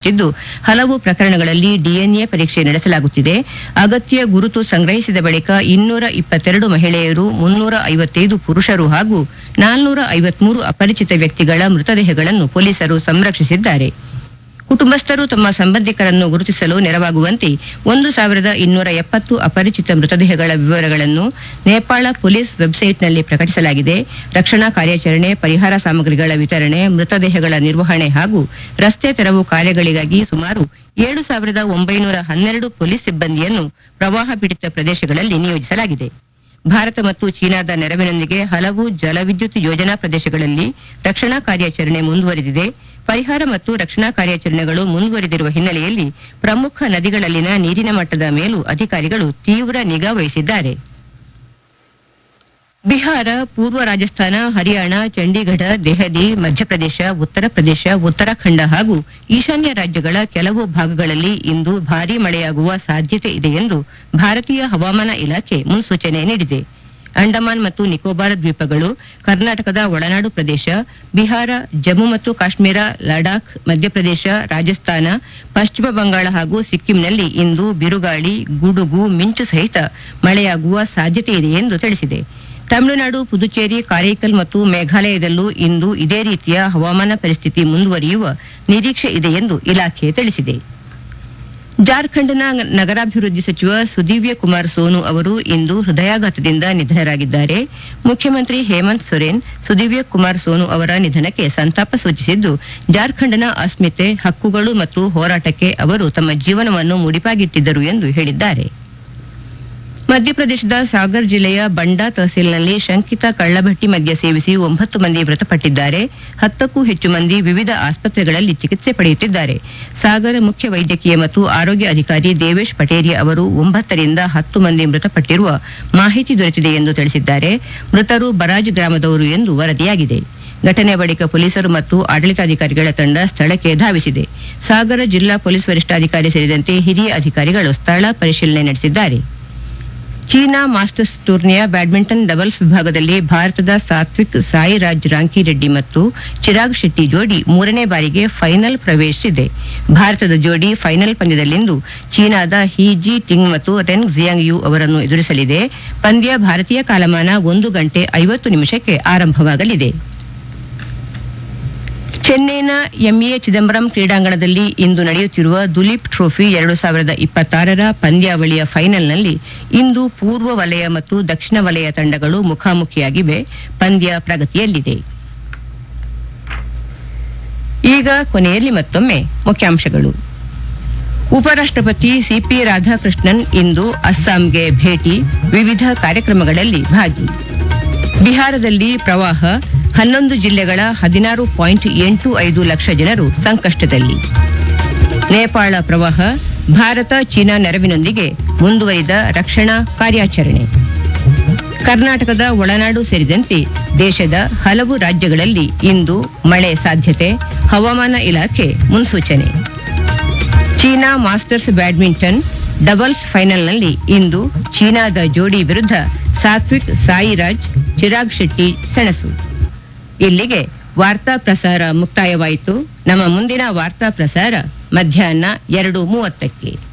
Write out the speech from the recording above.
ನಡೆಸುತ್ತಿದ್ದು ಹಲವು ಪ್ರಕರಣಗಳಲ್ಲಿ ಡಿಎನ್ಎ ಪರೀಕ್ಷೆ ನಡೆಸಲಾಗುತ್ತಿದೆ ಅಗತ್ಯ ಗುರುತು ಸಂಗ್ರಹಿಸಿದ ಬಳಿಕ ಇನ್ನೂರ ಇಪ್ಪತ್ತೆರಡು ಮಹಿಳೆಯರು ಮುನ್ನೂರ ಐವತ್ತೈದು ಪುರುಷರು ಹಾಗೂ ನಾಲ್ನೂರ ಐವತ್ಮೂರು ಅಪರಿಚಿತ ವ್ಯಕ್ತಿಗಳ ಮೃತದೇಹಗಳನ್ನು ಪೊಲೀಸರು ಸಂರಕ್ಷಿಸಿದ್ದಾರೆ ಕುಟುಂಬಸ್ಥರು ತಮ್ಮ ಸಂಬಂಧಿಕರನ್ನು ಗುರುತಿಸಲು ನೆರವಾಗುವಂತೆ ಒಂದು ಸಾವಿರದ ಇನ್ನೂರ ಎಪ್ಪತ್ತು ಅಪರಿಚಿತ ಮೃತದೇಹಗಳ ವಿವರಗಳನ್ನು ನೇಪಾಳ ಪೊಲೀಸ್ ವೆಬ್ಸೈಟ್ನಲ್ಲಿ ಪ್ರಕಟಿಸಲಾಗಿದೆ ರಕ್ಷಣಾ ಕಾರ್ಯಾಚರಣೆ ಪರಿಹಾರ ಸಾಮಗ್ರಿಗಳ ವಿತರಣೆ ಮೃತದೇಹಗಳ ನಿರ್ವಹಣೆ ಹಾಗೂ ರಸ್ತೆ ತೆರವು ಕಾರ್ಯಗಳಿಗಾಗಿ ಸುಮಾರು ಏಳು ಸಾವಿರದ ಒಂಬೈನೂರ ಹನ್ನೆರಡು ಪೊಲೀಸ್ ಸಿಬ್ಬಂದಿಯನ್ನು ಪ್ರವಾಹ ಪೀಡಿತ ಪ್ರದೇಶಗಳಲ್ಲಿ ನಿಯೋಜಿಸಲಾಗಿದೆ ಭಾರತ ಮತ್ತು ಚೀನಾದ ನೆರವಿನೊಂದಿಗೆ ಹಲವು ಜಲವಿದ್ಯುತ್ ಯೋಜನಾ ಪ್ರದೇಶಗಳಲ್ಲಿ ರಕ್ಷಣಾ ಕಾರ್ಯಾಚರಣೆ ಮುಂದುವರೆದಿದೆ ಪರಿಹಾರ ಮತ್ತು ರಕ್ಷಣಾ ಕಾರ್ಯಾಚರಣೆಗಳು ಮುಂದುವರೆದಿರುವ ಹಿನ್ನೆಲೆಯಲ್ಲಿ ಪ್ರಮುಖ ನದಿಗಳಲ್ಲಿನ ನೀರಿನ ಮಟ್ಟದ ಮೇಲೂ ಅಧಿಕಾರಿಗಳು ತೀವ್ರ ನಿಗಾ ವಹಿಸಿದ್ದಾರೆ ಬಿಹಾರ ಪೂರ್ವ ರಾಜಸ್ಥಾನ ಹರಿಯಾಣ ಚಂಡೀಗಢ ದೆಹಲಿ ಮಧ್ಯಪ್ರದೇಶ ಉತ್ತರ ಪ್ರದೇಶ ಉತ್ತರಾಖಂಡ ಹಾಗೂ ಈಶಾನ್ಯ ರಾಜ್ಯಗಳ ಕೆಲವು ಭಾಗಗಳಲ್ಲಿ ಇಂದು ಭಾರೀ ಮಳೆಯಾಗುವ ಸಾಧ್ಯತೆ ಇದೆ ಎಂದು ಭಾರತೀಯ ಹವಾಮಾನ ಇಲಾಖೆ ಮುನ್ಸೂಚನೆ ನೀಡಿದೆ ಅಂಡಮಾನ್ ಮತ್ತು ನಿಕೋಬಾರ್ ದ್ವೀಪಗಳು ಕರ್ನಾಟಕದ ಒಳನಾಡು ಪ್ರದೇಶ ಬಿಹಾರ ಜಮ್ಮು ಮತ್ತು ಕಾಶ್ಮೀರ ಲಡಾಖ್ ಮಧ್ಯಪ್ರದೇಶ ರಾಜಸ್ಥಾನ ಪಶ್ಚಿಮ ಬಂಗಾಳ ಹಾಗೂ ಸಿಕ್ಕಿಂನಲ್ಲಿ ಇಂದು ಬಿರುಗಾಳಿ ಗುಡುಗು ಮಿಂಚು ಸಹಿತ ಮಳೆಯಾಗುವ ಸಾಧ್ಯತೆ ಇದೆ ಎಂದು ತಿಳಿಸಿದೆ ತಮಿಳುನಾಡು ಪುದುಚೇರಿ ಕಾರೈಕಲ್ ಮತ್ತು ಮೇಘಾಲಯದಲ್ಲೂ ಇಂದು ಇದೇ ರೀತಿಯ ಹವಾಮಾನ ಪರಿಸ್ಥಿತಿ ಮುಂದುವರಿಯುವ ನಿರೀಕ್ಷೆ ಇದೆ ಎಂದು ಇಲಾಖೆ ತಿಳಿಸಿದೆ ಜಾರ್ಖಂಡ್ನ ನಗರಾಭಿವೃದ್ಧಿ ಸಚಿವ ಸುದಿವ್ಯ ಕುಮಾರ್ ಸೋನು ಅವರು ಇಂದು ಹೃದಯಾಘಾತದಿಂದ ನಿಧನರಾಗಿದ್ದಾರೆ ಮುಖ್ಯಮಂತ್ರಿ ಹೇಮಂತ್ ಸೊರೇನ್ ಸುದಿವ್ಯ ಕುಮಾರ್ ಸೋನು ಅವರ ನಿಧನಕ್ಕೆ ಸಂತಾಪ ಸೂಚಿಸಿದ್ದು ಜಾರ್ಖಂಡ್ನ ಅಸ್ಮಿತೆ ಹಕ್ಕುಗಳು ಮತ್ತು ಹೋರಾಟಕ್ಕೆ ಅವರು ತಮ್ಮ ಜೀವನವನ್ನು ಮುಡಿಪಾಗಿಟ್ಟಿದ್ದರು ಎಂದು ಹೇಳಿದ್ದಾರೆ ಮಧ್ಯಪ್ರದೇಶದ ಸಾಗರ್ ಜಿಲ್ಲೆಯ ಬಂಡಾ ತಹಸೀಲ್ನಲ್ಲಿ ಶಂಕಿತ ಕಳ್ಳಭಟ್ಟಿ ಮದ್ಯ ಸೇವಿಸಿ ಒಂಬತ್ತು ಮಂದಿ ಮೃತಪಟ್ಟಿದ್ದಾರೆ ಹತ್ತಕ್ಕೂ ಹೆಚ್ಚು ಮಂದಿ ವಿವಿಧ ಆಸ್ಪತ್ರೆಗಳಲ್ಲಿ ಚಿಕಿತ್ಸೆ ಪಡೆಯುತ್ತಿದ್ದಾರೆ ಸಾಗರ ಮುಖ್ಯ ವೈದ್ಯಕೀಯ ಮತ್ತು ಆರೋಗ್ಯ ಅಧಿಕಾರಿ ದೇವೇಶ್ ಪಟೇರಿಯಾ ಅವರು ಒಂಬತ್ತರಿಂದ ಹತ್ತು ಮಂದಿ ಮೃತಪಟ್ಟಿರುವ ಮಾಹಿತಿ ದೊರೆತಿದೆ ಎಂದು ತಿಳಿಸಿದ್ದಾರೆ ಮೃತರು ಬರಾಜ್ ಗ್ರಾಮದವರು ಎಂದು ವರದಿಯಾಗಿದೆ ಘಟನೆ ಬಳಿಕ ಪೊಲೀಸರು ಮತ್ತು ಆಡಳಿತಾಧಿಕಾರಿಗಳ ತಂಡ ಸ್ಥಳಕ್ಕೆ ಧಾವಿಸಿದೆ ಸಾಗರ ಜಿಲ್ಲಾ ಪೊಲೀಸ್ ವರಿಷ್ಠಾಧಿಕಾರಿ ಸೇರಿದಂತೆ ಹಿರಿಯ ಅಧಿಕಾರಿಗಳು ಸ್ಥಳ ಪರಿಶೀಲನೆ ನಡೆಸಿದ್ದಾರೆ ಚೀನಾ ಮಾಸ್ಟರ್ಸ್ ಟೂರ್ನಿಯ ಬ್ಯಾಡ್ಮಿಂಟನ್ ಡಬಲ್ಸ್ ವಿಭಾಗದಲ್ಲಿ ಭಾರತದ ಸಾತ್ವಿಕ್ ಸಾಯಿರಾಜ್ ರಾಂಕಿರೆಡ್ಡಿ ಮತ್ತು ಚಿರಾಗ್ ಶೆಟ್ಟಿ ಜೋಡಿ ಮೂರನೇ ಬಾರಿಗೆ ಫೈನಲ್ ಪ್ರವೇಶಿಸಿದೆ ಭಾರತದ ಜೋಡಿ ಫೈನಲ್ ಪಂದ್ಯದಲ್ಲಿಂದು ಚೀನಾದ ಹಿ ಜಿ ಟಿಂಗ್ ಮತ್ತು ರೆನ್ ಜಿಯಾಂಗ್ ಯು ಅವರನ್ನು ಎದುರಿಸಲಿದೆ ಪಂದ್ಯ ಭಾರತೀಯ ಕಾಲಮಾನ ಒಂದು ಗಂಟೆ ಐವತ್ತು ನಿಮಿಷಕ್ಕೆ ಆರಂಭವಾಗಲಿದೆ ಚೆನ್ನೈನ ಎಂಎ ಚಿದಂಬರಂ ಕ್ರೀಡಾಂಗಣದಲ್ಲಿ ಇಂದು ನಡೆಯುತ್ತಿರುವ ದುಲೀಪ್ ಟ್ರೋಫಿ ಎರಡು ಸಾವಿರದ ಇಪ್ಪತ್ತಾರರ ಪಂದ್ಯಾವಳಿಯ ಫೈನಲ್ನಲ್ಲಿ ಇಂದು ಪೂರ್ವ ವಲಯ ಮತ್ತು ದಕ್ಷಿಣ ವಲಯ ತಂಡಗಳು ಮುಖಾಮುಖಿಯಾಗಿವೆ ಪಂದ್ಯ ಪ್ರಗತಿಯಲ್ಲಿದೆ ಈಗ ಕೊನೆಯಲ್ಲಿ ಮತ್ತೊಮ್ಮೆ ಮುಖ್ಯಾಂಶಗಳು ಉಪರಾಷ್ಟ್ರಪತಿ ಸಿಪಿ ರಾಧಾಕೃಷ್ಣನ್ ಇಂದು ಅಸ್ಸಾಂಗೆ ಭೇಟಿ ವಿವಿಧ ಕಾರ್ಯಕ್ರಮಗಳಲ್ಲಿ ಭಾಗಿ ಬಿಹಾರದಲ್ಲಿ ಪ್ರವಾಹ ಹನ್ನೊಂದು ಜಿಲ್ಲೆಗಳ ಹದಿನಾರು ಪಾಯಿಂಟ್ ಎಂಟು ಐದು ಲಕ್ಷ ಜನರು ಸಂಕಷ್ಟದಲ್ಲಿ ನೇಪಾಳ ಪ್ರವಾಹ ಭಾರತ ಚೀನಾ ನೆರವಿನೊಂದಿಗೆ ಮುಂದುವರಿದ ರಕ್ಷಣಾ ಕಾರ್ಯಾಚರಣೆ ಕರ್ನಾಟಕದ ಒಳನಾಡು ಸೇರಿದಂತೆ ದೇಶದ ಹಲವು ರಾಜ್ಯಗಳಲ್ಲಿ ಇಂದು ಮಳೆ ಸಾಧ್ಯತೆ ಹವಾಮಾನ ಇಲಾಖೆ ಮುನ್ಸೂಚನೆ ಚೀನಾ ಮಾಸ್ಟರ್ಸ್ ಬ್ಯಾಡ್ಮಿಂಟನ್ ಡಬಲ್ಸ್ ಫೈನಲ್ನಲ್ಲಿ ಇಂದು ಚೀನಾದ ಜೋಡಿ ವಿರುದ್ಧ ಸಾತ್ವಿಕ್ ಸಾಯಿರಾಜ್ ಚಿರಾಗ್ ಶೆಟ್ಟಿ ಸೆಣಸು ಇಲ್ಲಿಗೆ ವಾರ್ತಾ ಪ್ರಸಾರ ಮುಕ್ತಾಯವಾಯಿತು ನಮ್ಮ ಮುಂದಿನ ವಾರ್ತಾ ಪ್ರಸಾರ ಮಧ್ಯಾಹ್ನ ಎರಡು ಮೂವತ್ತಕ್ಕೆ